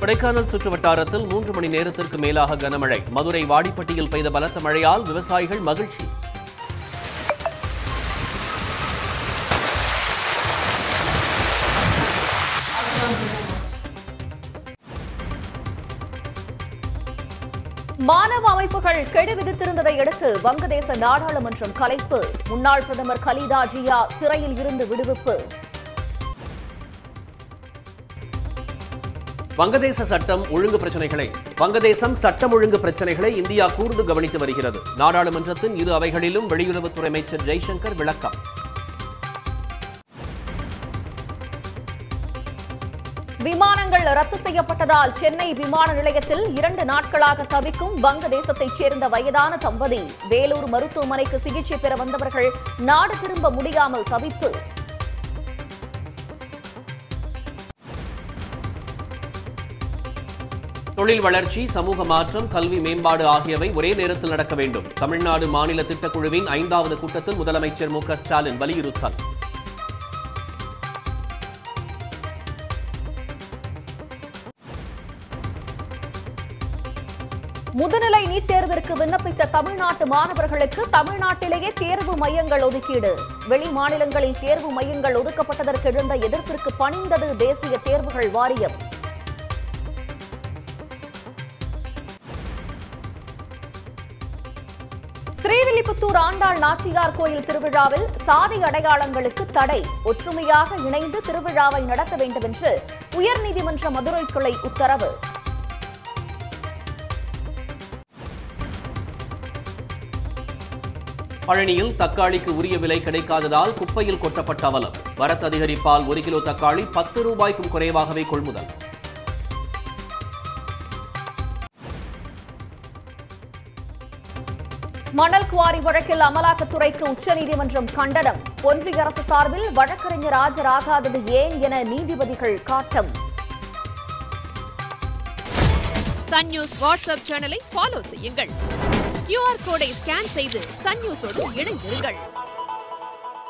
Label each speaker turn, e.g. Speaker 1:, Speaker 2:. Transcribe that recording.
Speaker 1: கொடைக்கானல் சுற்று வட்டாரத்தில் மூன்று மணி நேரத்திற்கு மேலாக கனமழை மதுரை வாடிப்பட்டியில் பெய்த பலத்த மழையால் விவசாயிகள் மகிழ்ச்சி
Speaker 2: மாணவ அமைப்புகள் கெடு விதித்திருந்ததை அடுத்து வங்கதேச நாடாளுமன்றம் கலைப்பு முன்னாள் பிரதமர் கலீதா ஜியா சிறையில் இருந்து விடுவிப்பு
Speaker 1: வங்கதேச சட்டம் ஒழுங்கு பிரச்சனைகளை வங்கதேசம் சட்டம் ஒழுங்கு பிரச்சனைகளை இந்தியா கூர்ந்து கவனித்து வருகிறது நாடாளுமன்றத்தின் இரு அவைகளிலும் வெளியுறவுத்துறை அமைச்சர் ஜெய்சங்கர் விளக்கம்
Speaker 2: விமானங்கள் ரத்து செய்யப்பட்டதால் சென்னை விமான நிலையத்தில் இரண்டு நாட்களாக தவிக்கும் வங்கதேசத்தைச் சேர்ந்த வயதான தம்பதி வேலூர் மருத்துவமனைக்கு சிகிச்சை பெற வந்தவர்கள் நாடு திரும்ப முடியாமல் தவிப்பு
Speaker 1: தொழில் வளர்ச்சி சமூக மாற்றம் கல்வி மேம்பாடு ஆகியவை ஒரே நேரத்தில் நடக்க வேண்டும் தமிழ்நாடு மாநில திட்டக்குழுவின் ஐந்தாவது கூட்டத்தில் முதலமைச்சர் மு க ஸ்டாலின் வலியுறுத்தல்
Speaker 2: முதுநிலை நீட் தேர்விற்கு விண்ணப்பித்த தமிழ்நாட்டு மாணவர்களுக்கு தமிழ்நாட்டிலேயே தேர்வு மையங்கள் ஒதுக்கீடு வெளி மாநிலங்களில் தேர்வு மையங்கள் ஒதுக்கப்பட்டதற்கு எழுந்த எதிர்ப்பிற்கு பணிந்தது தேசிய தேர்வுகள் வாரியம் ஸ்ரீவில்லிபுத்தூர் ஆண்டாள் நாச்சியார் கோயில் திருவிழாவில் சாதி அடையாளங்களுக்கு தடை ஒற்றுமையாக இணைந்து திருவிழாவை நடத்த வேண்டும் என்று உயர்நீதிமன்ற மதுரை கிளை உத்தரவு
Speaker 1: பழனியில் தக்காளிக்கு உரிய விலை கிடைக்காததால் குப்பையில் கொட்டப்பட்ட அவலம் வரத்து அதிகரிப்பால் ஒரு கிலோ தக்காளி பத்து ரூபாய்க்கும் குறைவாகவே கொள்முதல்
Speaker 2: மணல் குவாரி வழக்கில் அமலாக்கத்துறைக்கு உச்சநீதிமன்றம் கண்டனம் ஒன்றிய அரசு சார்பில் வழக்கறிஞர் ஆஜராகாதது ஏன் என நீதிபதிகள் காட்டம்
Speaker 3: சன் நியூஸ் வாட்ஸ்அப் சேனலை ஃபாலோ செய்யுங்கள் கியூஆர் கோடை ஸ்கேன் செய்து சன் நியூஸோடு இணைந்திருங்கள்